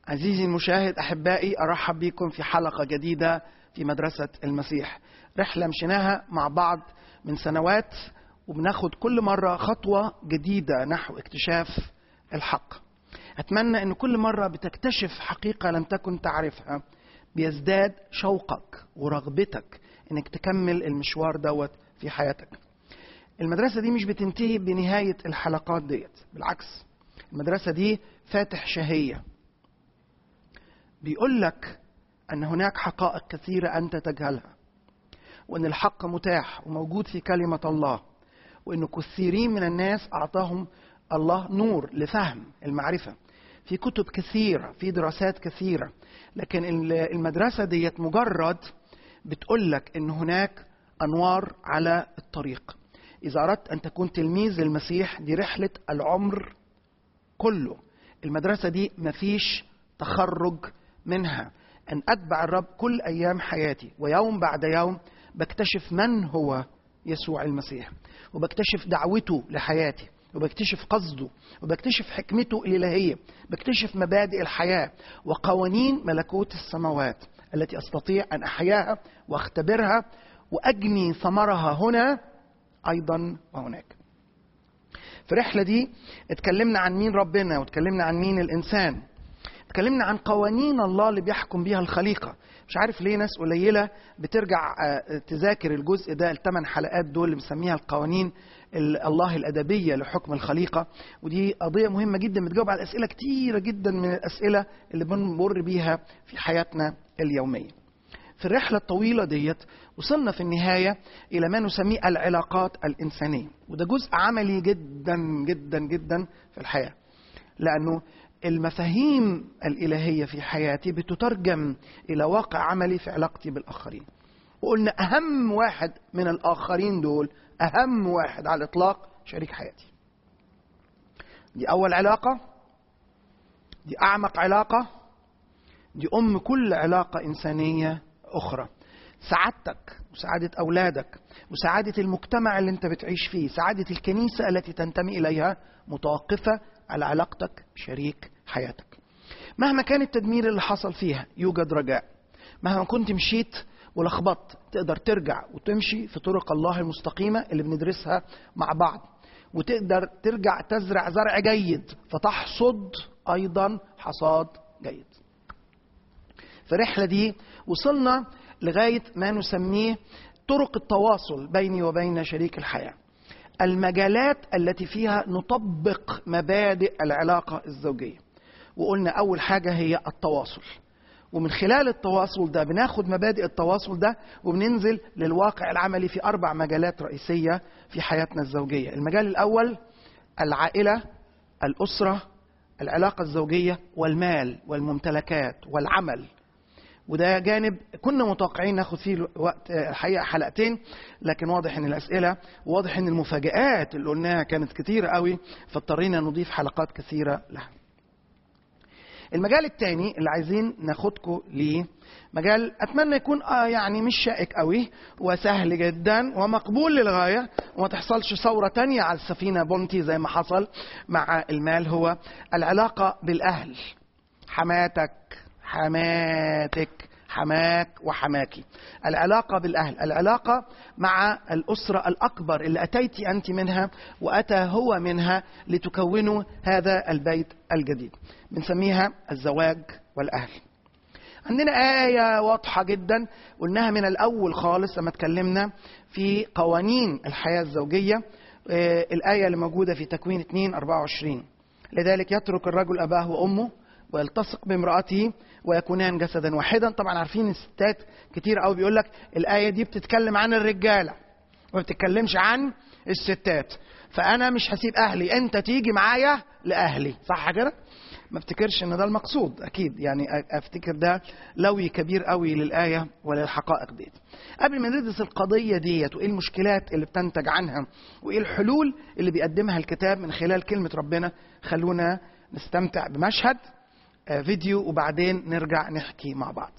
عزيزي المشاهد احبائي ارحب بكم في حلقه جديده في مدرسه المسيح رحله مشيناها مع بعض من سنوات وبناخد كل مره خطوه جديده نحو اكتشاف الحق اتمنى ان كل مره بتكتشف حقيقه لم تكن تعرفها بيزداد شوقك ورغبتك انك تكمل المشوار دوت في حياتك المدرسه دي مش بتنتهي بنهايه الحلقات ديت بالعكس المدرسه دي فاتح شهيه بيقول لك ان هناك حقائق كثيره انت تجهلها وان الحق متاح وموجود في كلمه الله وان كثيرين من الناس اعطاهم الله نور لفهم المعرفه في كتب كثيره في دراسات كثيره لكن المدرسه ديت مجرد بتقول لك ان هناك انوار على الطريق اذا اردت ان تكون تلميذ للمسيح دي رحله العمر كله المدرسه دي مفيش تخرج منها ان اتبع الرب كل ايام حياتي ويوم بعد يوم بكتشف من هو يسوع المسيح وبكتشف دعوته لحياتي وبكتشف قصده وبكتشف حكمته الالهيه بكتشف مبادئ الحياه وقوانين ملكوت السماوات التي استطيع ان احياها واختبرها واجني ثمرها هنا ايضا وهناك في الرحله دي اتكلمنا عن مين ربنا واتكلمنا عن مين الانسان اتكلمنا عن قوانين الله اللي بيحكم بيها الخليقة مش عارف ليه ناس قليلة بترجع تذاكر الجزء ده الثمان حلقات دول اللي مسميها القوانين الله الأدبية لحكم الخليقة ودي قضية مهمة جدا بتجاوب على أسئلة كتيرة جدا من الأسئلة اللي بنمر بيها في حياتنا اليومية في الرحلة الطويلة ديت وصلنا في النهاية إلى ما نسميه العلاقات الإنسانية وده جزء عملي جدا جدا جدا في الحياة لأنه المفاهيم الإلهية في حياتي بتترجم إلى واقع عملي في علاقتي بالآخرين وقلنا أهم واحد من الآخرين دول أهم واحد على الإطلاق شريك حياتي دي أول علاقة دي أعمق علاقة دي أم كل علاقة إنسانية أخرى سعادتك وسعادة أولادك وسعادة المجتمع اللي أنت بتعيش فيه سعادة الكنيسة التي تنتمي إليها متوقفة على علاقتك بشريك حياتك مهما كان التدمير اللي حصل فيها يوجد رجاء مهما كنت مشيت ولخبطت تقدر ترجع وتمشي في طرق الله المستقيمة اللي بندرسها مع بعض وتقدر ترجع تزرع زرع جيد فتحصد أيضا حصاد جيد في الرحلة دي وصلنا لغاية ما نسميه طرق التواصل بيني وبين شريك الحياه المجالات التي فيها نطبق مبادئ العلاقة الزوجية وقلنا أول حاجة هي التواصل ومن خلال التواصل ده بناخد مبادئ التواصل ده وبننزل للواقع العملي في أربع مجالات رئيسية في حياتنا الزوجية المجال الأول العائلة الأسرة العلاقة الزوجية والمال والممتلكات والعمل وده جانب كنا متوقعين ناخد فيه وقت الحقيقه حلقتين لكن واضح ان الاسئله واضح ان المفاجات اللي قلناها كانت كتيره قوي فاضطرينا نضيف حلقات كثيره لها. المجال الثاني اللي عايزين ناخدكم ليه مجال اتمنى يكون آه يعني مش شائك قوي وسهل جدا ومقبول للغايه وما تحصلش ثوره تانية على السفينه بونتي زي ما حصل مع المال هو العلاقه بالاهل حماتك حماتك حماك وحماكي العلاقة بالأهل العلاقة مع الأسرة الأكبر اللي أتيت أنت منها وأتى هو منها لتكونوا هذا البيت الجديد بنسميها الزواج والأهل عندنا آية واضحة جدا قلناها من الأول خالص لما اتكلمنا في قوانين الحياة الزوجية الآية اللي موجودة في تكوين 2 24 لذلك يترك الرجل أباه وأمه ويلتصق بامرأته ويكونان جسدا واحدا طبعا عارفين الستات كتير قوي بيقول لك الآية دي بتتكلم عن الرجالة وما بتتكلمش عن الستات فأنا مش هسيب أهلي أنت تيجي معايا لأهلي صح كده؟ ما افتكرش ان ده المقصود اكيد يعني افتكر ده لوي كبير قوي للايه وللحقائق ديت قبل ما ندرس القضيه ديت وايه المشكلات اللي بتنتج عنها وايه الحلول اللي بيقدمها الكتاب من خلال كلمه ربنا خلونا نستمتع بمشهد فيديو وبعدين نرجع نحكي مع بعض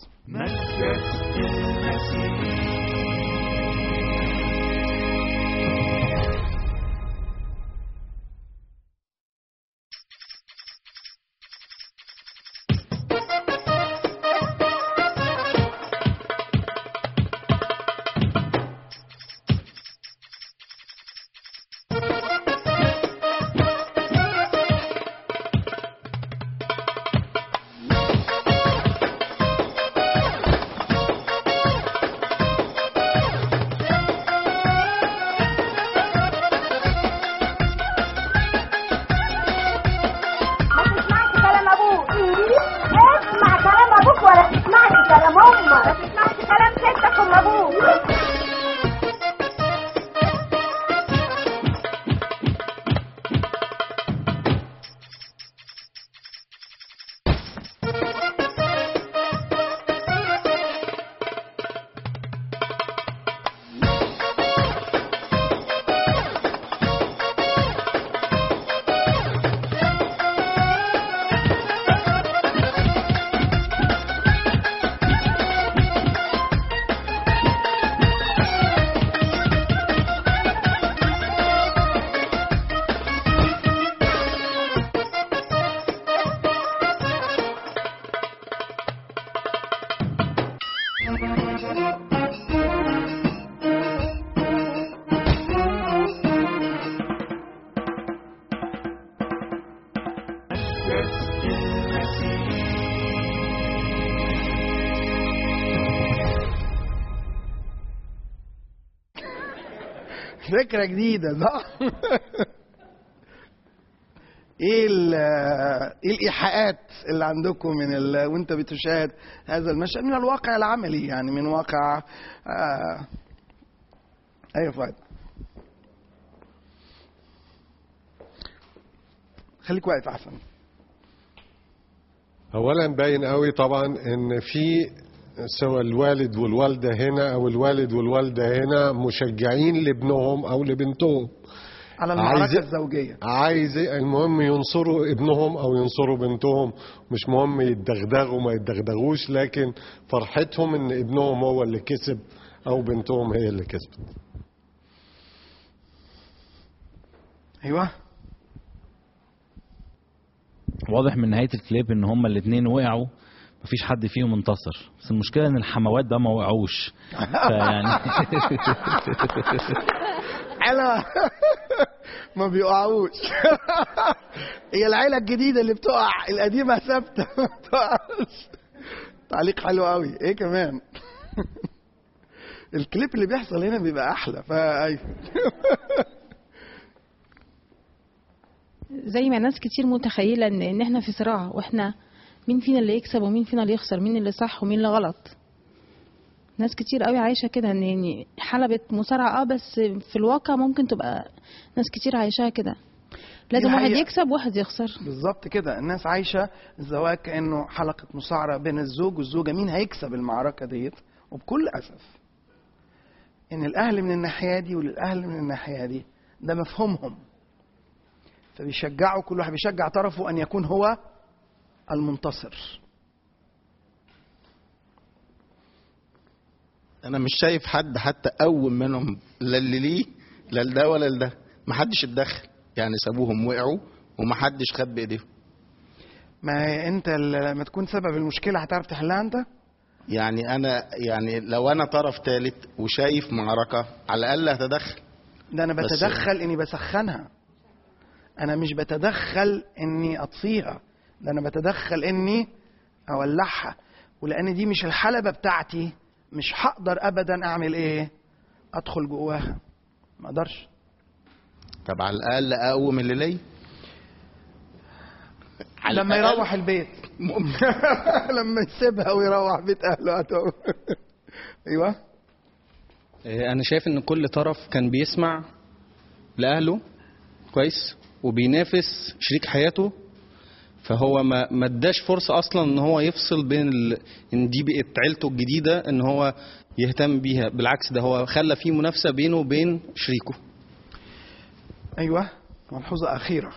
فكره جديده صح ايه ال- ايه الايحاءات اللي عندكم من ال... وانت بتشاهد هذا المشهد من الواقع العملي يعني من واقع آه... ايوه فؤاد خليك واقف احسن اولا باين قوي طبعا ان في سواء الوالد والوالده هنا او الوالد والوالده هنا مشجعين لابنهم او لبنتهم على المعركه عايز- الزوجيه عايز المهم ينصروا ابنهم او ينصروا بنتهم مش مهم يتدغدغوا ما يتدغدغوش لكن فرحتهم ان ابنهم هو اللي كسب او بنتهم هي اللي كسبت ايوه واضح من نهايه الكليب ان هما الاثنين وقعوا مفيش حد فيهم انتصر بس المشكله ان الحموات بقى ما وقعوش فيعني على ما بيقعوش هي العيلة الجديدة اللي بتقع القديمة ثابتة ما بتقعش تعليق حلو قوي ايه كمان الكليب اللي بيحصل هنا بيبقى احلى فا ايوه زي ما ناس كتير متخيلة ان ان احنا في صراع واحنا مين فينا اللي يكسب ومين فينا اللي يخسر مين اللي صح ومين اللي غلط ناس كتير قوي عايشة كده ان يعني حلبة مصارعة اه بس في الواقع ممكن تبقى ناس كتير عايشاها كده لازم واحد الحقيقة. يكسب وواحد يخسر بالظبط كده الناس عايشة الزواج كأنه حلقة مصارعة بين الزوج والزوجة مين هيكسب المعركة ديت وبكل أسف إن الأهل من الناحية دي والأهل من الناحية دي ده مفهومهم فبيشجعوا كل واحد بيشجع طرفه أن يكون هو المنتصر انا مش شايف حد حتى قوم منهم لا اللي ليه لا لده ولا لده محدش اتدخل يعني سابوهم وقعوا ومحدش خد بايديهم ما أنت ال- لما تكون سبب المشكلة هتعرف تحلها أنت يعني انا يعني لو انا طرف ثالث وشايف معركه على الاقل هتدخل ده أنا بس- بتدخل إني بسخنها أنا مش بتدخل إني أطفيها ده أنا بتدخل إني أولعها ولأن دي مش الحلبة بتاعتي مش هقدر أبدا أعمل إيه أدخل جواها ما أقدرش طب على الاقل اقوم اللي ليا على لما الأقل يروح البيت لما يسيبها ويروح بيت أهله هتقوم. أيوه انا شايف ان كل طرف كان بيسمع لاهله كويس وبينافس شريك حياته فهو ما ما اداش فرصه اصلا ان هو يفصل بين ال... ان دي بقت عيلته الجديده ان هو يهتم بيها بالعكس ده هو خلى في منافسه بينه وبين شريكه أيوه ملحوظة أخيرة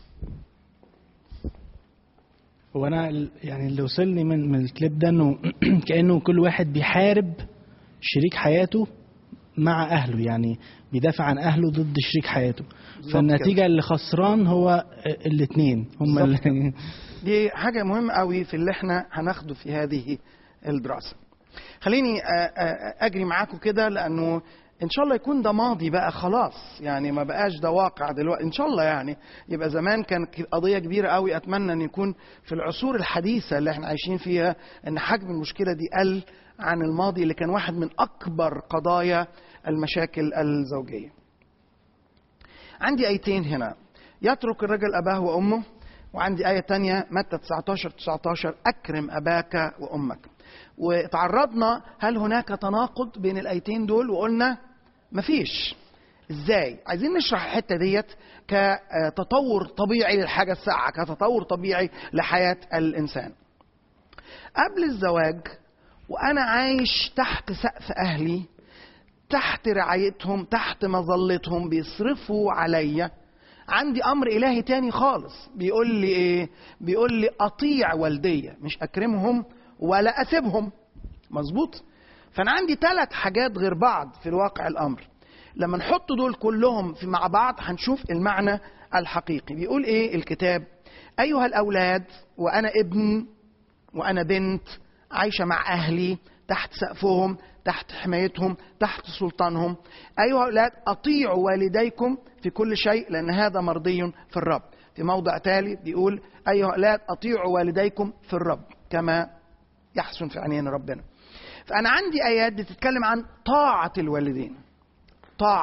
هو انا ال- يعني اللي وصلني من من الكليب ده انه كانه كل واحد بيحارب شريك حياته مع اهله يعني بيدافع عن اهله ضد شريك حياته بالظبط فالنتيجه كده. اللي خسران هو الاثنين هم بالظبط اللي دي حاجة مهمة قوي في اللي احنا هناخده في هذه الدراسة خليني آه، آه، أجري معاكم كده لأنه إن شاء الله يكون ده ماضي بقى خلاص يعني ما بقاش ده واقع دلوقتي إن شاء الله يعني يبقى زمان كان ك- قضية كبيرة قوي أتمنى أن يكون في العصور الحديثة اللي احنا عايشين فيها أن حجم المشكلة دي قل عن الماضي اللي كان واحد من أكبر قضايا المشاكل الزوجية عندي آيتين هنا يترك الرجل أباه وأمه وعندي آية تانية متى 19 19 أكرم أباك وأمك وتعرضنا هل هناك تناقض بين الآيتين دول وقلنا مفيش ازاي عايزين نشرح الحتة ديت كتطور طبيعي للحاجة الساعة كتطور طبيعي لحياة الإنسان قبل الزواج وأنا عايش تحت سقف أهلي تحت رعايتهم تحت مظلتهم بيصرفوا عليا عندي امر الهي تاني خالص بيقول لي ايه بيقول لي اطيع والدي مش اكرمهم ولا اسيبهم مظبوط فانا عندي ثلاث حاجات غير بعض في الواقع الامر لما نحط دول كلهم في مع بعض هنشوف المعنى الحقيقي بيقول ايه الكتاب ايها الاولاد وانا ابن وانا بنت عايشه مع اهلي تحت سقفهم تحت حمايتهم تحت سلطانهم ايها الاولاد اطيعوا والديكم في كل شيء لان هذا مرضي في الرب في موضع تالي بيقول ايها الاولاد اطيعوا والديكم في الرب كما يحسن في عينين ربنا فانا عندي ايات بتتكلم عن طاعه الوالدين طاعه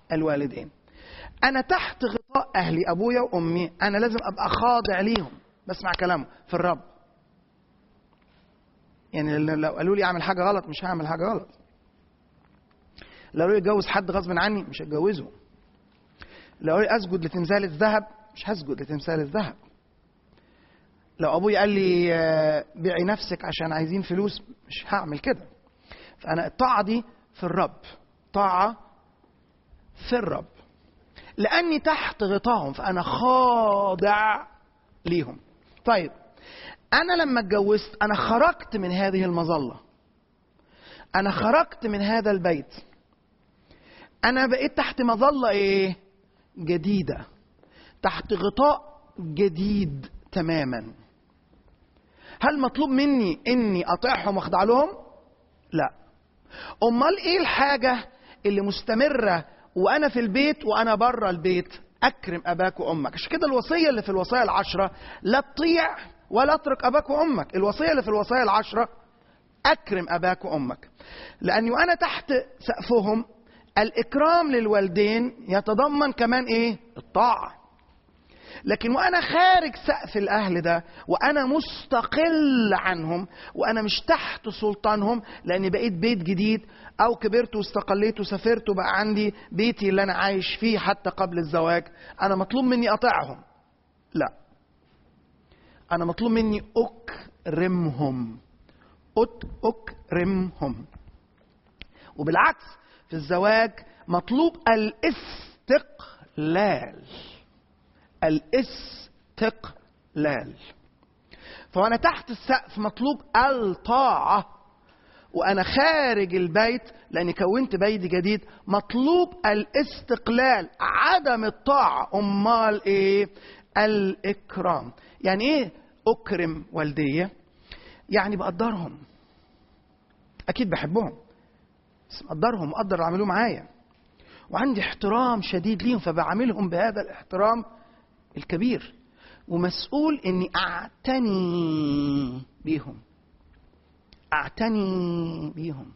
الوالدين انا تحت غطاء اهلي ابويا وامي انا لازم ابقى خاضع ليهم بسمع كلامه في الرب يعني لو قالوا لي اعمل حاجه غلط مش هعمل حاجه غلط لو قالوا لي اتجوز حد غصب عني مش هتجوزه لو قالوا لي اسجد لتمثال الذهب مش هسجد لتمثال الذهب لو ابويا قال لي آه، بيعي نفسك عشان عايزين فلوس مش هعمل كده فانا الطاعه دي في الرب طاعه في الرب لاني تحت غطاهم فانا خاضع ليهم طيب انا لما اتجوزت انا خرجت من هذه المظله انا خرجت من هذا البيت انا بقيت تحت مظله ايه جديده تحت غطاء جديد تماما هل مطلوب مني اني اطيعهم واخضع لهم لا امال ايه الحاجه اللي مستمره وانا في البيت وانا بره البيت اكرم اباك وامك عشان كده الوصيه اللي في الوصايا العشره لا تطيع ولا اترك اباك وامك الوصيه اللي في الوصايا العشره اكرم اباك وامك لاني وانا تحت سقفهم الاكرام للوالدين يتضمن كمان ايه الطاعه لكن وانا خارج سقف الاهل ده وانا مستقل عنهم وانا مش تحت سلطانهم لاني بقيت بيت جديد او كبرت واستقليت وسافرت وبقى عندي بيتي اللي انا عايش فيه حتى قبل الزواج انا مطلوب مني اطيعهم لا انا مطلوب مني اكرمهم أت اكرمهم وبالعكس في الزواج مطلوب الاستقلال الاستقلال فوانا تحت السقف مطلوب الطاعه وانا خارج البيت لاني كونت بيت جديد مطلوب الاستقلال عدم الطاعه امال ايه الاكرام يعني ايه اكرم والديه يعني بقدرهم اكيد بحبهم بس مقدرهم مقدر اللي عملوه معايا وعندي احترام شديد ليهم فبعاملهم بهذا الاحترام الكبير ومسؤول اني اعتني بيهم اعتني بيهم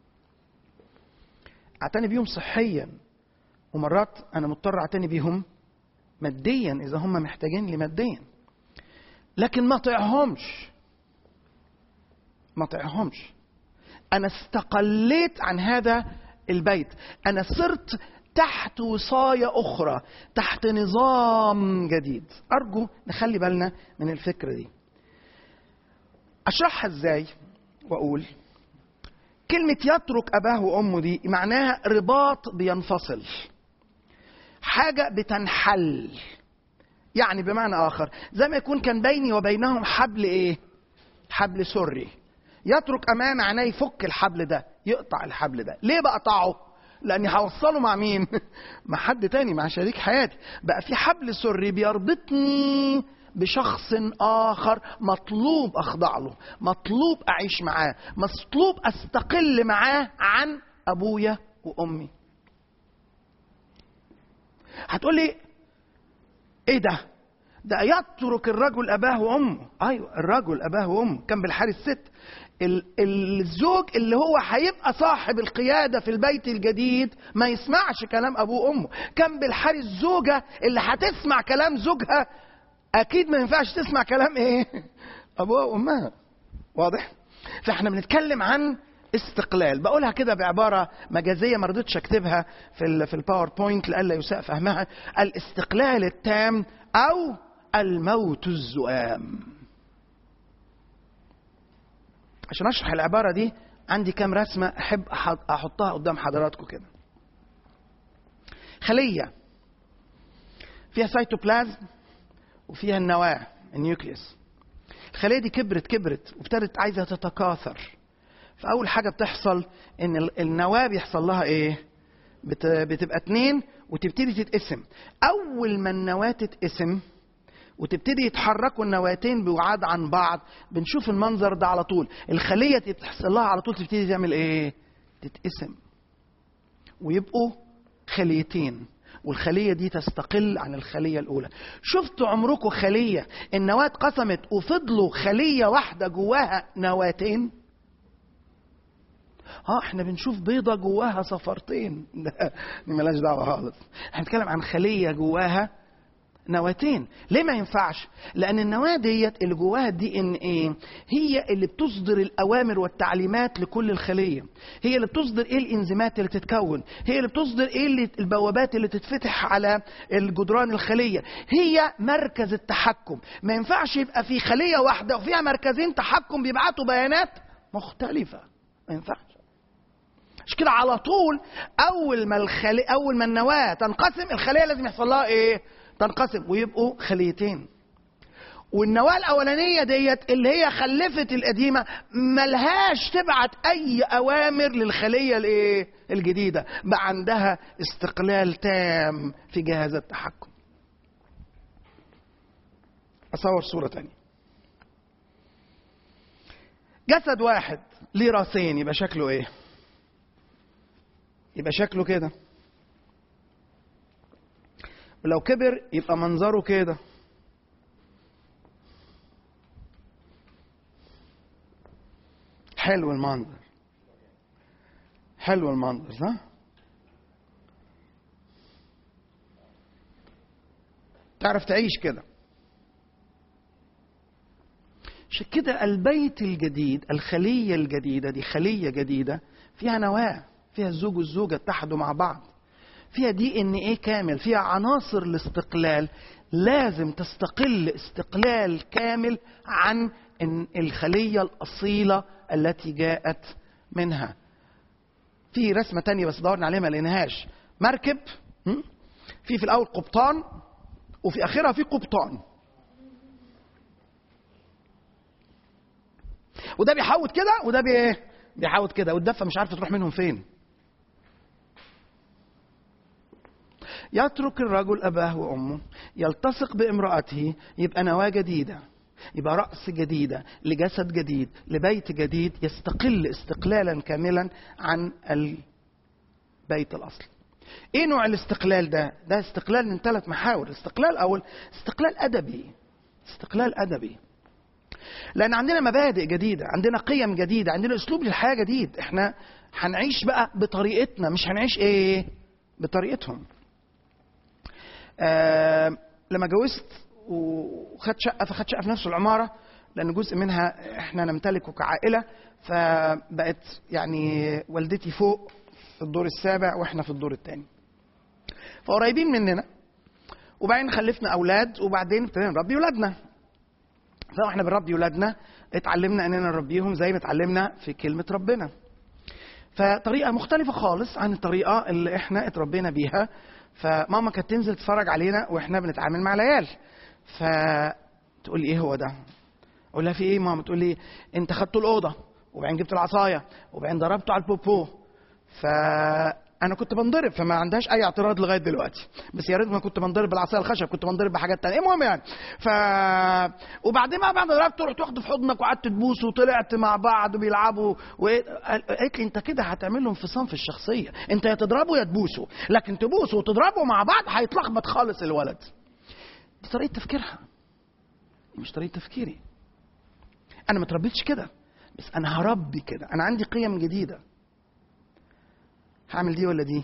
اعتني بيهم صحيا ومرات انا مضطر اعتني بيهم ماديا اذا هم محتاجين لي ماديا لكن ما طيعهمش ما طيعهمش انا استقليت عن هذا البيت انا صرت تحت وصاية أخرى تحت نظام جديد أرجو نخلي بالنا من الفكرة دي أشرحها إزاي وأقول كلمة يترك أباه وأمه دي معناها رباط بينفصل حاجة بتنحل يعني بمعنى آخر زي ما يكون كان بيني وبينهم حبل إيه حبل سري يترك أمام معناه يفك الحبل ده يقطع الحبل ده ليه بقطعه لاني هوصله مع مين مع حد تاني مع شريك حياتي بقى في حبل سري بيربطني بشخص اخر مطلوب اخضع له مطلوب اعيش معاه مطلوب استقل معاه عن ابويا وامي هتقول لي ايه ده ده يترك الرجل اباه وامه ايوه الرجل اباه وامه كان بالحال الست ال- الزوج اللي هو هيبقى صاحب القيادة في البيت الجديد ما يسمعش كلام أبوه وأمه كان بالحال الزوجة اللي هتسمع كلام زوجها أكيد ما ينفعش تسمع كلام إيه أبوها وأمها واضح فإحنا بنتكلم عن استقلال بقولها كده بعبارة مجازية ما رضيتش أكتبها في ال في الباوربوينت لألا يساء فهمها الاستقلال التام أو الموت الزؤام عشان اشرح العباره دي عندي كام رسمه احب أح- احطها قدام حضراتكم كده خليه فيها سيتوبلازم وفيها النواه النيوكليوس الخليه دي كبرت كبرت وابتدت عايزه تتكاثر فاول حاجه بتحصل ان ال- النواه بيحصل لها ايه بت- بتبقى اتنين وتبتدي تتقسم اول ما النواه تتقسم وتبتدي يتحركوا النواتين بعاد عن بعض بنشوف المنظر ده على طول الخلية تحصل لها على طول تبتدي تعمل ايه تتقسم ويبقوا خليتين والخلية دي تستقل عن الخلية الأولى شفتوا عمركم خلية النواة اتقسمت وفضلوا خلية واحدة جواها نواتين اه احنا بنشوف بيضه جواها صفرتين ده دي ملهاش دعوه خالص احنا بنتكلم عن خليه جواها نواتين ليه ما ينفعش لان النواه ديت اللي جواها الدي ان ايه هي اللي بتصدر الاوامر والتعليمات لكل الخليه هي اللي بتصدر ايه الانزيمات اللي تتكون هي اللي بتصدر ايه اللي البوابات اللي تتفتح على الجدران الخليه هي مركز التحكم ما ينفعش يبقى في خليه واحده وفيها مركزين تحكم بيبعتوا بيانات مختلفه ما ينفعش مش كده على طول اول ما الخلي اول ما النواه تنقسم الخليه لازم يحصل لها ايه تنقسم ويبقوا خليتين والنواه الاولانيه ديت اللي هي خلفت القديمه ملهاش تبعت اي اوامر للخليه الايه الجديده بقى عندها استقلال تام في جهاز التحكم اصور صوره تانية جسد واحد ليه راسين يبقى شكله ايه يبقى شكله كده ولو كبر يبقى منظره كده حلو المنظر حلو المنظر صح تعرف تعيش كده عشان كده البيت الجديد الخلية الجديدة دي خلية جديدة فيها نواة فيها الزوج والزوجة اتحدوا مع بعض فيها دي ان ايه كامل فيها عناصر الاستقلال لازم تستقل استقلال كامل عن إن الخلية الأصيلة التي جاءت منها في رسمة تانية بس دورنا عليها ما لقيناهاش مركب م? في في الأول قبطان وفي آخرها في قبطان وده بيحوت كده وده بي بيحوت كده والدفة مش عارفة تروح منهم فين يترك الرجل أباه وأمه يلتصق بامرأته يبقى نواة جديدة يبقى رأس جديدة لجسد جديد لبيت جديد يستقل استقلالا كاملا عن البيت الأصلي ايه نوع الاستقلال ده ده استقلال من ثلاث محاور الاستقلال الاول استقلال ادبي استقلال ادبي لان عندنا مبادئ جديده عندنا قيم جديده عندنا اسلوب للحياه جديد احنا هنعيش بقى بطريقتنا مش هنعيش ايه بطريقتهم آه لما جوزت وخدت شقه فخدت شقه في نفس العماره لان جزء منها احنا نمتلكه كعائله فبقت يعني والدتي فوق في الدور السابع واحنا في الدور الثاني فقريبين مننا وبعدين خلفنا اولاد وبعدين ابتدينا نربي ولادنا فاحنا بنربي ولادنا اتعلمنا اننا نربيهم زي ما اتعلمنا في كلمه ربنا فطريقه مختلفه خالص عن الطريقه اللي احنا اتربينا بيها فماما كانت تنزل تتفرج علينا واحنا بنتعامل مع العيال فتقول لي ايه هو ده اقول لها في ايه ماما تقول لي انت خدت الاوضه وبعدين جبت العصايه وبعدين ضربته على البوبو فانا كنت بنضرب فما عندهاش اي اعتراض لغايه دلوقتي بس يا ريت ما كنت بنضرب بالعصايه الخشب كنت بنضرب بحاجات تانية المهم يعني ف وبعدين بقى بعد ما ضربته رحت واخده في حضنك وقعدت تبوسه وطلعت مع بعض وبيلعبوا قالت لي انت كده هتعمل له انفصام في الشخصيه انت يا تضربه يا تبوسه لكن تبوسه وتضربه مع بعض هيتلخبط خالص الولد دي طريقه تفكيرها دي مش طريقه تفكيري انا ما تربيتش كده بس انا هربي كده انا عندي قيم جديده هعمل دي ولا دي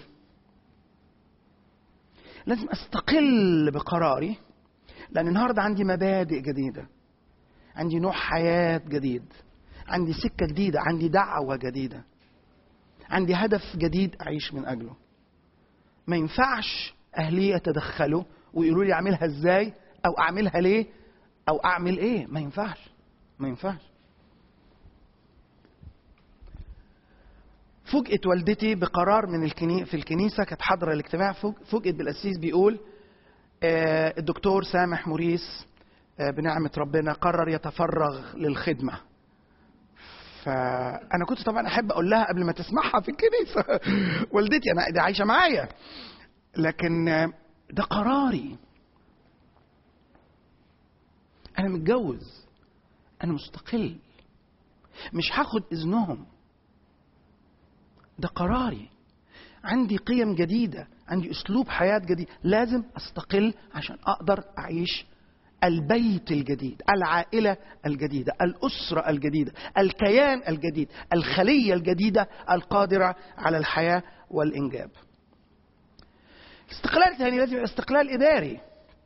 لازم استقل بقراري لان النهارده عندي مبادئ جديده عندي نوع حياه جديد عندي سكه جديده عندي دعوه جديده عندي هدف جديد اعيش من اجله ما ينفعش اهلي يتدخلوا ويقولوا لي اعملها ازاي او اعملها ليه او اعمل ايه ما ينفعش ما ينفعش فوجئت والدتي بقرار من الكني... في الكنيسه كانت حاضره الاجتماع فوجئت بالقسيس بيقول آه الدكتور سامح موريس آه بنعمه ربنا قرر يتفرغ للخدمه فانا كنت طبعا احب اقول لها قبل ما تسمعها في الكنيسه والدتي انا دي عايشه معايا لكن آه ده قراري انا متجوز انا مستقل مش هاخد اذنهم ده قراري عندي قيم جديدة عندي أسلوب حياة جديد لازم أستقل عشان أقدر أعيش البيت الجديد العائله الجديده الاسره الجديده الكيان الجديد الخليه الجديده القادره على الحياه والانجاب الاستقلال الثاني لازم يبقى استقلال اداري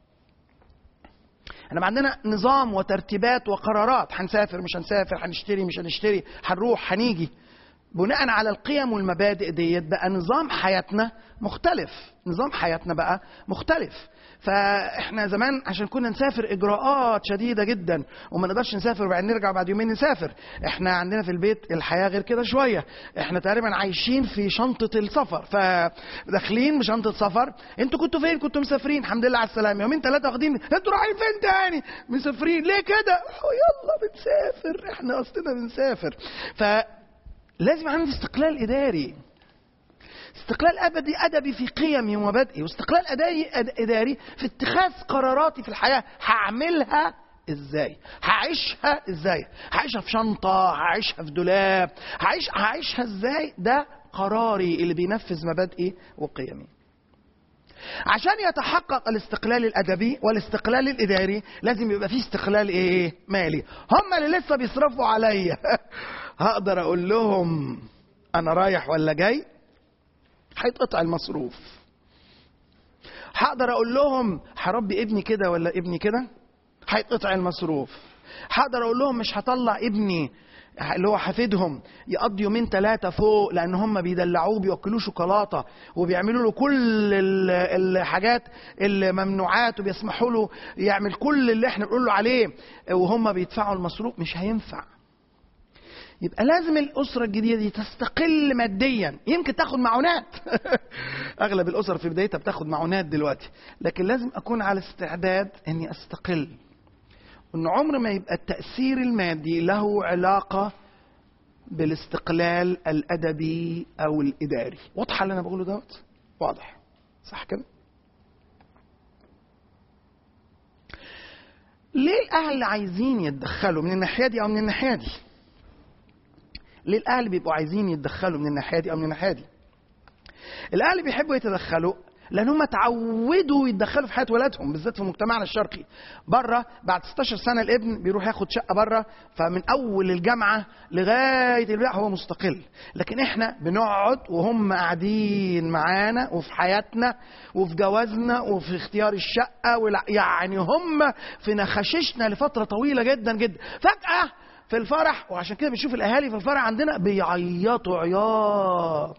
احنا عندنا نظام وترتيبات وقرارات هنسافر مش هنسافر هنشتري مش هنشتري هنروح هنيجي بناء على القيم والمبادئ ديت بقى نظام حياتنا مختلف نظام حياتنا بقى مختلف فاحنا زمان عشان كنا نسافر اجراءات شديده جدا وما نقدرش نسافر وبعدين نرجع بعد يومين نسافر احنا عندنا في البيت الحياه غير كده شويه احنا تقريبا عايشين في شنطه السفر فداخلين بشنطه سفر انتوا كنتوا فين كنتوا مسافرين الحمد لله على السلامه يومين ثلاثه واخدين انتوا رايحين فين تاني مسافرين ليه كده أوه يلا بنسافر احنا اصلنا بنسافر ف لازم عندي استقلال اداري استقلال ابدي ادبي في قيمي ومبادئي واستقلال اداري أد- اداري في اتخاذ قراراتي في الحياه هعملها ازاي هعيشها ازاي هعيشها في شنطه هعيشها في دولاب هعيش هعيشها ازاي ده قراري اللي بينفذ مبادئي وقيمي عشان يتحقق الاستقلال الادبي والاستقلال الاداري لازم يبقى فيه استقلال ايه مالي هم اللي لسه بيصرفوا عليا هقدر اقول لهم انا رايح ولا جاي هيتقطع المصروف هقدر اقول لهم هربي ابني كده ولا ابني كده هيتقطع المصروف هقدر اقول لهم مش هطلع ابني اللي هو حفيدهم يقضي يومين ثلاثة فوق لأن هم بيدلعوه بيوكلوه شوكولاتة وبيعملوا له كل ال- الحاجات الممنوعات وبيسمحوا له يعمل كل اللي احنا بنقول له عليه وهم بيدفعوا المصروف مش هينفع يبقى لازم الأسرة الجديدة دي تستقل ماديا يمكن تاخد معونات أغلب الأسر في بدايتها بتاخد معونات دلوقتي لكن لازم أكون على استعداد أني أستقل وأن عمر ما يبقى التأثير المادي له علاقة بالاستقلال الأدبي أو الإداري واضحة اللي أنا بقوله دوت واضح صح كده ليه الأهل عايزين يتدخلوا من الناحية دي أو من الناحية دي ليه الاهل بيبقوا عايزين يتدخلوا من الناحيه دي او من الناحيه دي الاهل بيحبوا يتدخلوا لان هم اتعودوا يتدخلوا في حياه ولادهم بالذات في مجتمعنا الشرقي بره بعد 16 سنه الابن بيروح ياخد شقه بره فمن اول الجامعه لغايه البيع هو مستقل لكن احنا بنقعد وهم قاعدين معانا وفي حياتنا وفي جوازنا وفي اختيار الشقه والع... يعني هم في نخششنا لفتره طويله جدا جدا فجاه في الفرح وعشان كده بنشوف الاهالي في الفرح عندنا بيعيطوا عياط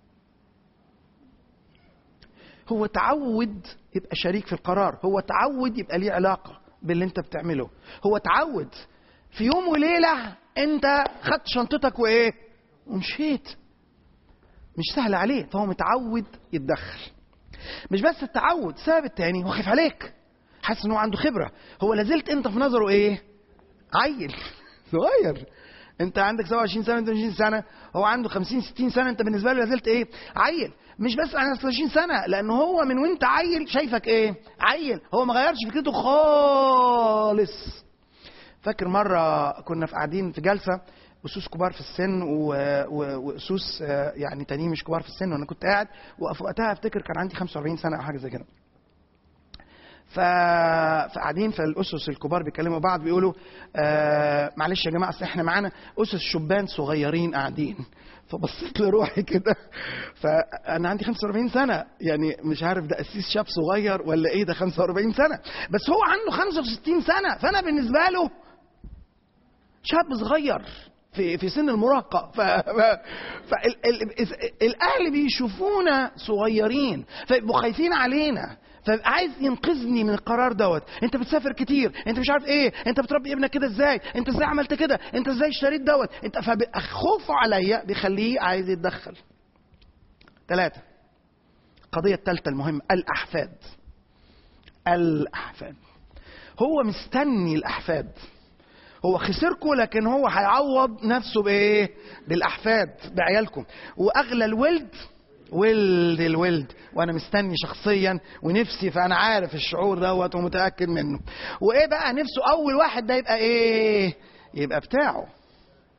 هو تعود يبقى شريك في القرار هو تعود يبقى ليه علاقه باللي انت بتعمله هو تعود في يوم وليله انت خدت شنطتك وايه ومشيت مش سهل عليه فهو متعود يتدخل مش بس التعود السبب التاني هو خايف عليك حاسس ان هو عنده خبره هو لازلت انت في نظره ايه عيل صغير انت عندك 27 سنه انت 20 سنه هو عنده 50 60 سنه انت بالنسبه له لازلت ايه عيل مش بس عن 20 سنه لان هو من وانت عيل شايفك ايه عيل هو ما غيرش فكرته خالص فاكر مره كنا في قاعدين في جلسه اسوس كبار في السن و- و- واسوس آه، يعني تانيين مش كبار في السن وانا كنت قاعد وفي وقتها افتكر كان عندي 45 سنه او حاجه زي كده ف... فقاعدين في الاسس الكبار بيكلموا بعض بيقولوا آه معلش يا جماعه اصل احنا معانا اسس شبان صغيرين قاعدين فبصيت لروحي كده فانا عندي 45 سنه يعني مش عارف ده قسيس شاب صغير ولا ايه ده 45 سنه بس هو عنده 65 سنه فانا بالنسبه له شاب صغير في في سن المراهقه ف, ف... فال... ال... الاهل بيشوفونا صغيرين فيبقوا خايفين علينا فبقى عايز ينقذني من القرار دوت انت بتسافر كتير انت مش عارف ايه انت بتربي ابنك كده ازاي انت ازاي عملت كده انت ازاي اشتريت دوت انت فبقى خوفه عليا بيخليه عايز يتدخل ثلاثة القضية الثالثة المهمة الأحفاد الأحفاد هو مستني الأحفاد هو خسركم لكن هو هيعوض نفسه بايه بالاحفاد بعيالكم واغلى الولد ولد الولد وانا مستني شخصيا ونفسي فانا عارف الشعور دوت ومتاكد منه وايه بقى نفسه اول واحد ده يبقى ايه يبقى بتاعه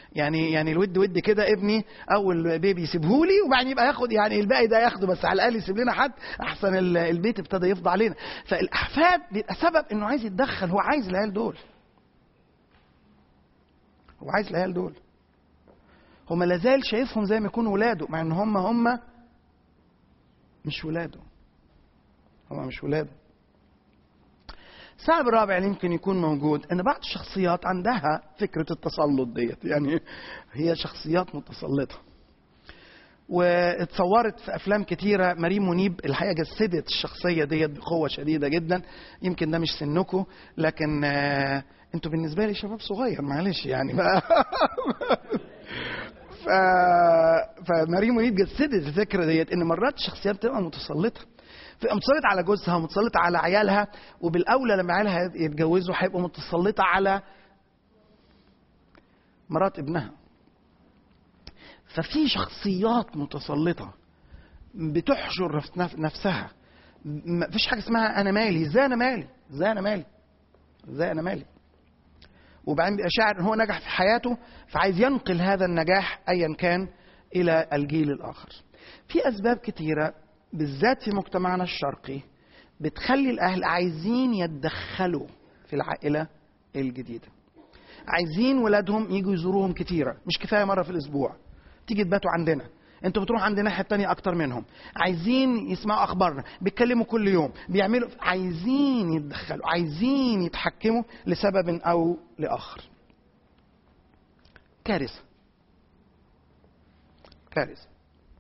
يعني يعني الود ود كده ابني اول بيبي يسيبهولي وبعدين يبقى ياخد يعني الباقي ده ياخده بس على الاقل يسيب لنا حد احسن ال- البيت ابتدى يفضى علينا فالاحفاد بيبقى سبب انه عايز يتدخل هو عايز العيال دول هو عايز العيال دول هو ما لازال شايفهم زي ما يكونوا ولاده مع ان هم هم مش ولاده هم مش ولاده السبب الرابع اللي يمكن يكون موجود ان بعض الشخصيات عندها فكره التسلط ديت يعني هي شخصيات متسلطه واتصورت في افلام كتيره مريم منيب الحقيقه جسدت الشخصيه ديت بقوه شديده جدا يمكن ده مش سنكم لكن آه، انتوا بالنسبه لي شباب صغير معلش يعني بقى ف... فماري منيب جسدت الفكره ديت ان مرات الشخصيات بتبقى متسلطه بتبقى متسلطه على جوزها ومتسلطه على عيالها وبالاولى لما عيالها يتجوزوا هيبقوا متسلطه على مرات ابنها ففي شخصيات متسلطه بتحشر في نف- نفسها ما فيش حاجه اسمها انا مالي ازاي انا مالي ازاي انا مالي ازاي انا مالي وبعدين بيبقى شاعر ان هو نجح في حياته فعايز ينقل هذا النجاح ايا كان الى الجيل الاخر. في اسباب كتيره بالذات في مجتمعنا الشرقي بتخلي الاهل عايزين يتدخلوا في العائله الجديده. عايزين ولادهم يجوا يزوروهم كتيره، مش كفايه مره في الاسبوع. تيجي تباتوا عندنا. انتوا بتروحوا عند الناحيه التانية اكتر منهم عايزين يسمعوا اخبارنا بيتكلموا كل يوم بيعملوا عايزين يتدخلوا عايزين يتحكموا لسبب او لاخر كارثه كارثه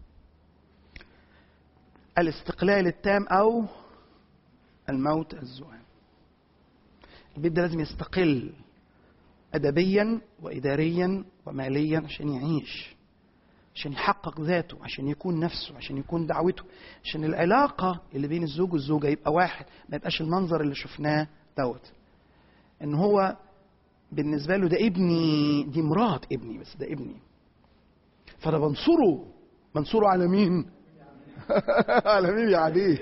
الاستقلال التام او الموت الزوال البيت ده لازم يستقل ادبيا واداريا وماليا عشان يعيش عشان يحقق ذاته عشان يكون نفسه عشان يكون دعوته عشان العلاقة اللي بين الزوج والزوجة يبقى واحد ما يبقاش المنظر اللي شفناه دوت ان هو بالنسبة له ده ابني دي مرات ابني بس ده ابني فانا بنصره بنصره على مين على مين يا عليه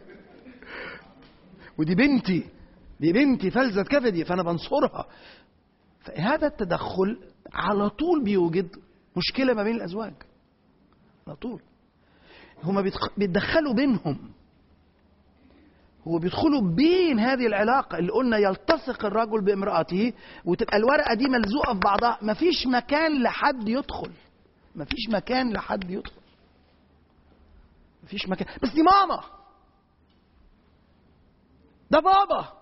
ودي بنتي دي بنتي فلذة كبدي فانا بنصرها فهذا التدخل على طول بيوجد مشكلة ما بين الأزواج على طول هما بيتخ- بيتدخلوا بينهم هو بيدخلوا بين هذه العلاقة اللي قلنا يلتصق الرجل بامرأته وتبقى الورقة دي ملزوقة في بعضها مفيش مكان لحد يدخل مفيش مكان لحد يدخل مفيش مكان بس دي ماما ده بابا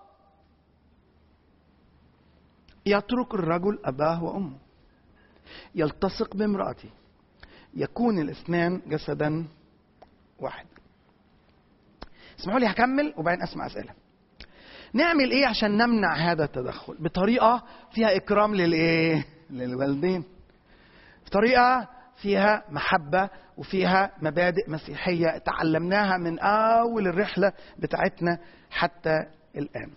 يترك الرجل أباه وأمه يلتصق بامرأته يكون الاثنان جسدا واحد اسمحوا لي هكمل وبعدين اسمع اسئله نعمل ايه عشان نمنع هذا التدخل بطريقه فيها اكرام للايه للوالدين بطريقه فيها محبه وفيها مبادئ مسيحيه تعلمناها من اول الرحله بتاعتنا حتى الان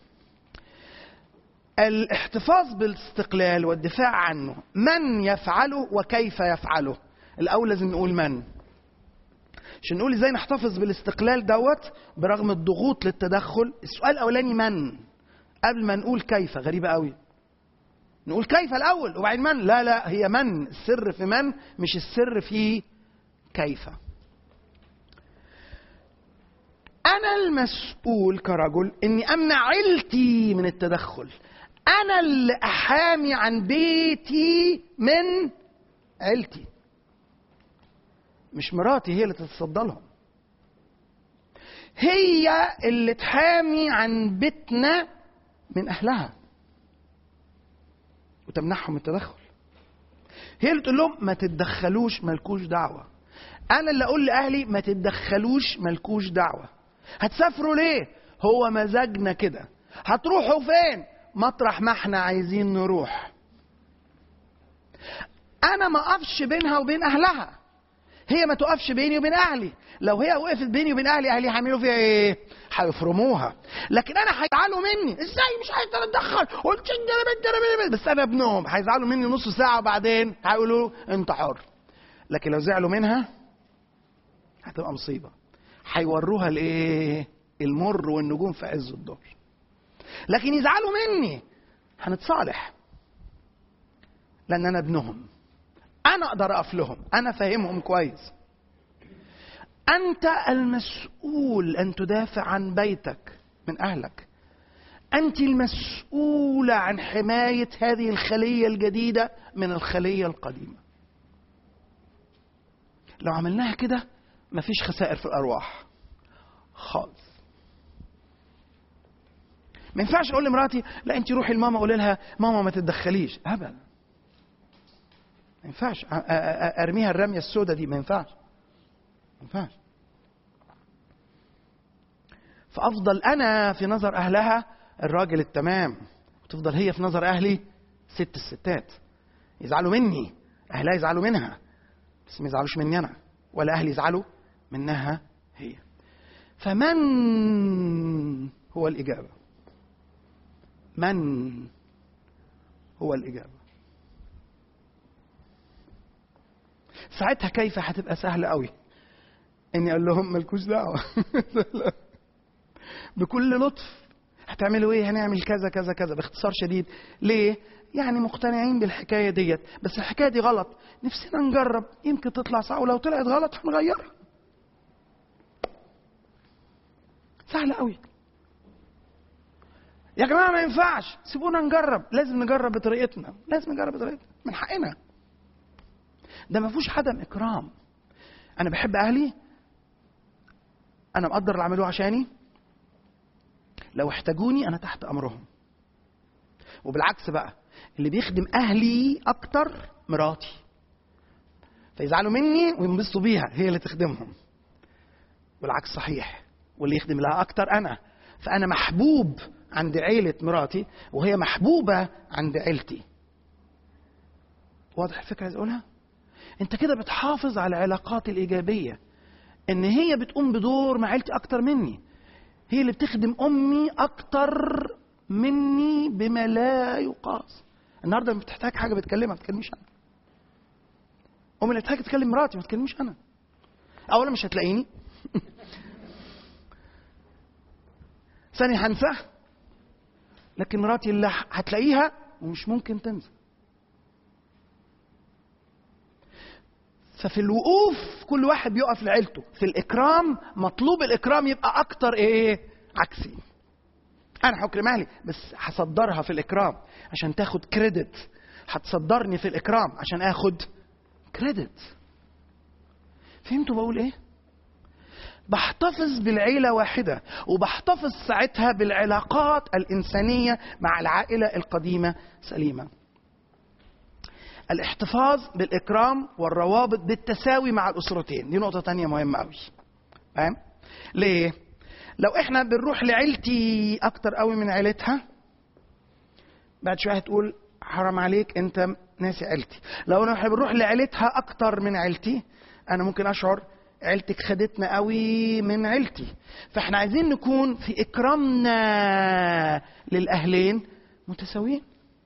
الاحتفاظ بالاستقلال والدفاع عنه من يفعله وكيف يفعله الاول لازم نقول من عشان نقول ازاي نحتفظ بالاستقلال دوت برغم الضغوط للتدخل السؤال الاولاني من قبل ما نقول كيف غريبه قوي نقول كيف الاول وبعدين من لا لا هي من السر في من مش السر في كيف انا المسؤول كرجل اني امنع عيلتي من التدخل انا اللي احامي عن بيتي من عيلتي مش مراتي هي اللي تتصدى لهم هي اللي تحامي عن بيتنا من اهلها وتمنعهم التدخل هي اللي تقول لهم ما تتدخلوش مالكوش دعوه انا اللي اقول لاهلي ما تتدخلوش مالكوش دعوه هتسافروا ليه هو مزاجنا كده هتروحوا فين مطرح ما احنا عايزين نروح انا ما اقفش بينها وبين اهلها هي ما تقفش بيني وبين اهلي لو هي وقفت بيني وبين اهلي اهلي هيعملوا فيها ايه هيفرموها لكن انا هيزعلوا مني ازاي مش عايز اتدخل قلت بس انا ابنهم هيزعلوا مني نص ساعه وبعدين هيقولوا انت حر لكن لو زعلوا منها هتبقى مصيبه هيوروها الايه المر والنجوم في عز الظهر لكن يزعلوا مني هنتصالح لان انا ابنهم انا اقدر اقف لهم انا فاهمهم كويس انت المسؤول ان تدافع عن بيتك من اهلك انت المسؤوله عن حمايه هذه الخليه الجديده من الخليه القديمه لو عملناها كده مفيش خسائر في الارواح خالص ما ينفعش اقول لمراتي لا انت روحي لماما قولي لها ماما ما تتدخليش ابدا ما ينفعش أ- أ- أ- ارميها الرميه السوداء دي ما ينفعش ما ينفعش فافضل انا في نظر اهلها الراجل التمام وتفضل هي في نظر اهلي ست الستات يزعلوا مني اهلها يزعلوا منها بس ما يزعلوش مني انا ولا اهلي يزعلوا منها هي فمن هو الاجابه من هو الاجابه ساعتها كيف هتبقى سهله قوي اني اقول لهم مالكوش دعوه بكل لطف هتعملوا ايه هنعمل كذا كذا كذا باختصار شديد ليه يعني مقتنعين بالحكايه ديت بس الحكايه دي غلط نفسنا نجرب يمكن تطلع صح ولو طلعت غلط هنغيرها سهله قوي يا جماعه ما ينفعش سيبونا نجرب لازم نجرب بطريقتنا لازم نجرب بطريقتنا من حقنا ده ما فيهوش عدم اكرام انا بحب اهلي انا مقدر اللي عملوه عشاني لو احتاجوني انا تحت امرهم وبالعكس بقى اللي بيخدم اهلي اكتر مراتي فيزعلوا مني وينبسطوا بيها هي اللي تخدمهم والعكس صحيح واللي يخدم لها اكتر انا فانا محبوب عند عيله مراتي وهي محبوبه عند عيلتي واضح الفكره عايز اقولها انت كده بتحافظ على العلاقات الايجابيه ان هي بتقوم بدور مع عيلتي اكتر مني هي اللي بتخدم امي اكتر مني بما لا يقاس النهارده لما بتحتاج حاجه بتكلمها ما بتكلميش انا امي اللي بتحتاج تكلم مراتي ما تكلميش انا اولا مش هتلاقيني ثاني هنسى لكن مراتي اللي هتلاقيها ومش ممكن تنسى ففي الوقوف كل واحد بيقف لعيلته في الاكرام مطلوب الاكرام يبقى اكتر ايه عكسي انا هكرم اهلي بس هصدرها في الاكرام عشان تاخد كريدت هتصدرني في الاكرام عشان اخد كريدت فهمتوا بقول ايه بحتفظ بالعيله واحده وبحتفظ ساعتها بالعلاقات الانسانيه مع العائله القديمه سليمه الاحتفاظ بالإكرام والروابط بالتساوي مع الأسرتين دي نقطة تانية مهمة أوي فاهم؟ ليه؟ لو احنا بنروح لعيلتي أكتر أوي من عيلتها بعد شوية هتقول حرام عليك أنت ناسي عيلتي لو احنا بنروح لعيلتها أكتر من عيلتي أنا ممكن أشعر عيلتك خدتنا قوي من عيلتي فاحنا عايزين نكون في إكرامنا للأهلين متساويين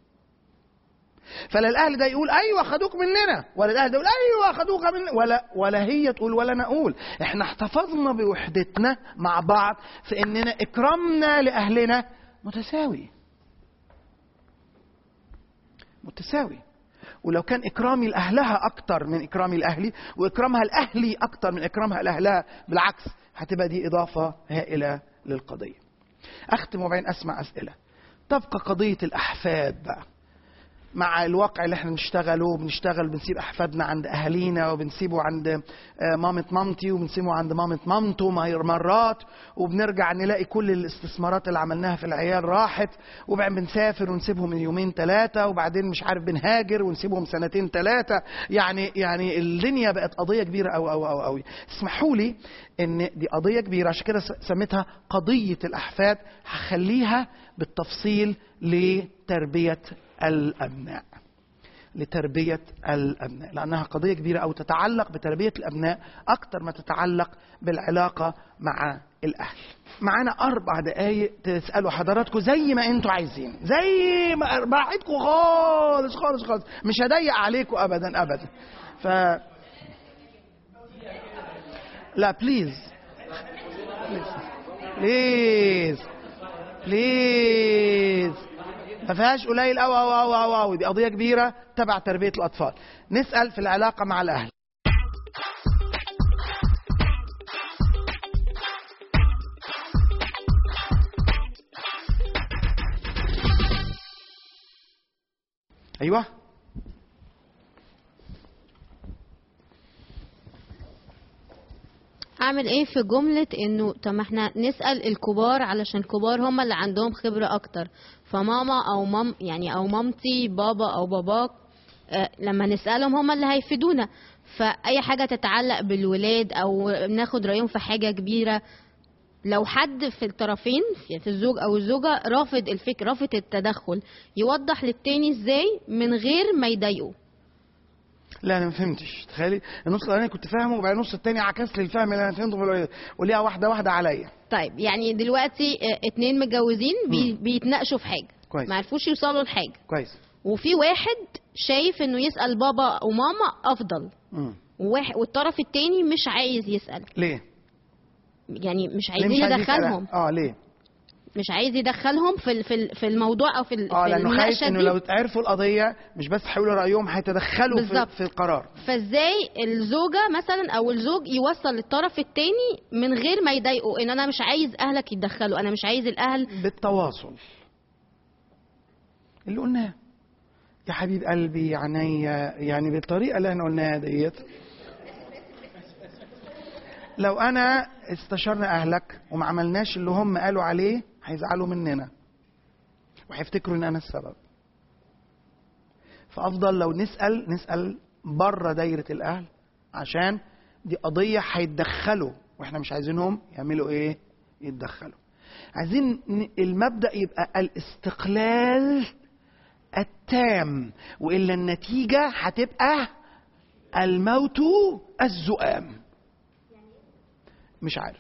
فلا الاهل ده يقول ايوه خدوك مننا ولا الاهل ده يقول ايوه خدوك من ولا ولا هي تقول ولا انا اقول احنا احتفظنا بوحدتنا مع بعض في اننا اكرامنا لاهلنا متساوي متساوي ولو كان اكرامي لاهلها اكتر من اكرامي لاهلي واكرامها لاهلي اكتر من اكرامها لاهلها بالعكس هتبقى دي اضافه هائله للقضيه اختم وبعدين اسمع اسئله تبقى قضيه الاحفاد بقى مع الواقع اللي احنا بنشتغله بنشتغل بنسيب احفادنا عند اهالينا وبنسيبه عند مامة مامتي وبنسيبه عند مامة مامته مرات وبنرجع نلاقي كل الاستثمارات اللي عملناها في العيال راحت وبعدين بنسافر ونسيبهم من يومين ثلاثة وبعدين مش عارف بنهاجر ونسيبهم سنتين ثلاثة يعني يعني الدنيا بقت قضية كبيرة أو أو أو أوي اسمحوا لي ان دي قضية كبيرة عشان كده سميتها قضية الأحفاد هخليها بالتفصيل لتربية الأبناء لتربية الأبناء لأنها قضية كبيرة أو تتعلق بتربية الأبناء أكثر ما تتعلق بالعلاقة مع الأهل معانا أربع دقايق تسألوا حضراتكم زي ما أنتوا عايزين زي ما براحتكم خالص خالص خالص مش هضيق عليكم أبدا أبدا ف لا بليز بليز بليز ما فيهاش قليل أو أو أو أو أو دي قضية كبيرة تبع تربية الأطفال نسأل في العلاقة مع الأهل أيوه اعمل ايه في جملة انه طب ما احنا نسأل الكبار علشان الكبار هم اللي عندهم خبرة اكتر فماما او مام يعني او مامتي بابا او باباك آه، لما نسألهم هم اللي هيفيدونا فأي حاجة تتعلق بالولاد أو ناخد رأيهم في حاجة كبيرة لو حد في الطرفين يعني في الزوج أو الزوجة رافض الفكر رافض التدخل يوضح للتاني ازاي من غير ما يضايقه لا انا ما فهمتش تخيلي النص الاولاني كنت فاهمه وبعدين النص الثاني عكس لي الفهم اللي انا فهمته في الأولاني. وليها واحده واحده عليا طيب يعني دلوقتي آه، اتنين متجوزين بي بيتناقشوا في حاجة كويس ما عرفوش يوصلوا لحاجة كويس وفي واحد شايف انه يسأل بابا وماما افضل مم. وواحد والطرف التاني مش عايز يسأل ليه؟ يعني مش ليه عايزين مش عايز يسأل؟ يدخلهم اه ليه؟ مش عايز يدخلهم في ال- في ال- في الموضوع او في ال- اه في لانه خايف المناقشه انه دي لو عرفوا القضيه مش بس هيقولوا رايهم هيتدخلوا في, بالظبط. في القرار فازاي الزوجه مثلا او الزوج يوصل للطرف التاني من غير ما يضايقه ان انا مش عايز اهلك يتدخلوا انا مش عايز الاهل بالتواصل اللي قلناه يا حبيب قلبي عينيا يعني بالطريقه اللي احنا قلناها ديت لو انا استشرنا اهلك وما عملناش اللي هم قالوا عليه هيزعلوا مننا وهيفتكروا ان انا السبب فافضل لو نسال نسال بره دايره الاهل عشان دي قضيه هيتدخلوا واحنا مش عايزينهم يعملوا ايه يتدخلوا عايزين ن- المبدا يبقى الاستقلال التام والا النتيجه هتبقى الموت الزؤام مش عارف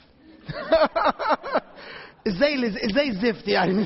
ازاي اللي- ازاي الزفت يعني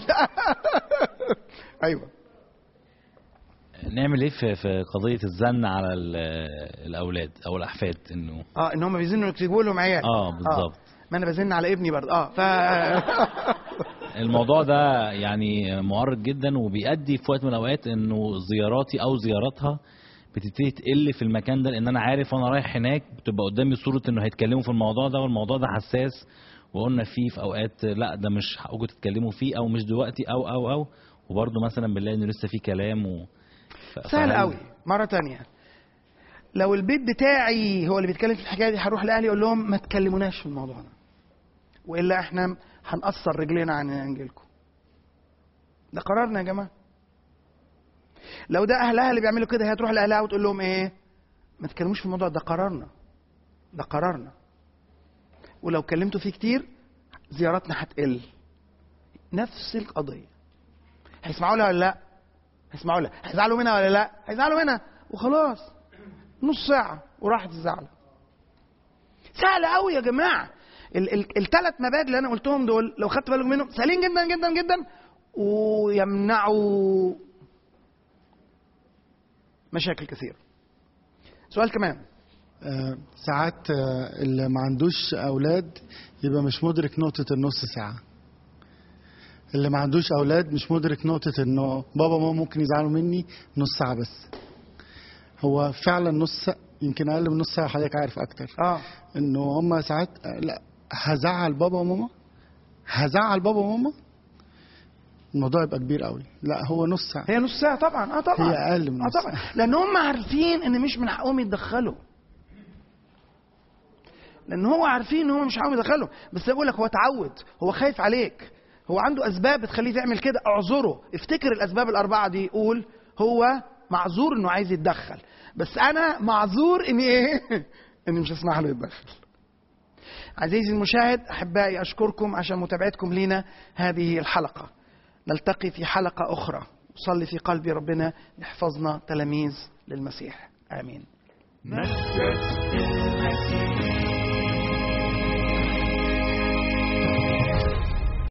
ايوه نعمل ايه في في قضيه الزن على ال- الاولاد او الاحفاد انه اه ان هم بيزنوا يكتبوا لهم عيال اه بالظبط ما انا بزن على ابني برضه اه ف الموضوع ده يعني معرض جدا وبيؤدي في وقت من الاوقات انه زياراتي او زياراتها بتبتدي تقل في المكان ده لان انا عارف وانا رايح هناك بتبقى قدامي صوره انه هيتكلموا في الموضوع ده والموضوع ده حساس وقلنا فيه في اوقات لا ده مش حقكم تتكلموا فيه او مش دلوقتي او او او وبرضه مثلا بنلاقي انه لسه في كلام و ف- سهل فهل- قوي مره تانية لو البيت بتاعي هو اللي بيتكلم في الحكايه دي هروح لاهلي اقول لهم ما تكلموناش في الموضوع ده والا احنا هنقصر رجلينا عن انجيلكم ده قرارنا يا جماعه لو ده اهلها اللي بيعملوا كده هي تروح لاهلها وتقول لهم ايه ما تتكلموش في الموضوع ده قرارنا ده قرارنا ولو اتكلمتوا فيه كتير زياراتنا هتقل نفس القضيه هيسمعوا لها ولا لا هيسمعوا لها هيزعلوا منها ولا لا هيزعلوا منها وخلاص نص ساعه وراحت الزعل سهل قوي يا جماعه الثلاث مبادئ اللي انا قلتهم دول لو خدت بالك منهم سهلين جدا جدا جدا ويمنعوا مشاكل كثيره سؤال كمان آه، ساعات آه، اللي ما عندوش اولاد يبقى مش مدرك نقطة النص ساعة اللي ما عندوش اولاد مش مدرك نقطة انه بابا وماما ممكن يزعلوا مني نص ساعة بس هو فعلا نص ساعة يمكن اقل من نص ساعة حضرتك عارف اكتر اه انه هم ساعات آه، لا هزعل بابا وماما هزعل بابا وماما الموضوع يبقى كبير قوي لا هو نص ساعة هي نص ساعه طبعا اه طبعا هي اقل من اه نص طبعا ساعة لان هم عارفين ان مش من حقهم يتدخلوا لان هو عارفين ان هم مش حقهم يدخلوا بس بقول لك هو اتعود هو خايف عليك هو عنده اسباب بتخليه تعمل كده اعذره افتكر الاسباب الاربعه دي قول هو معذور انه عايز يتدخل بس انا معذور اني ايه اني مش هسمح له يتدخل عزيزي المشاهد احبائي اشكركم عشان متابعتكم لينا هذه الحلقه نلتقي في حلقه اخرى صلي في قلبي ربنا يحفظنا تلاميذ للمسيح امين مجد المسيح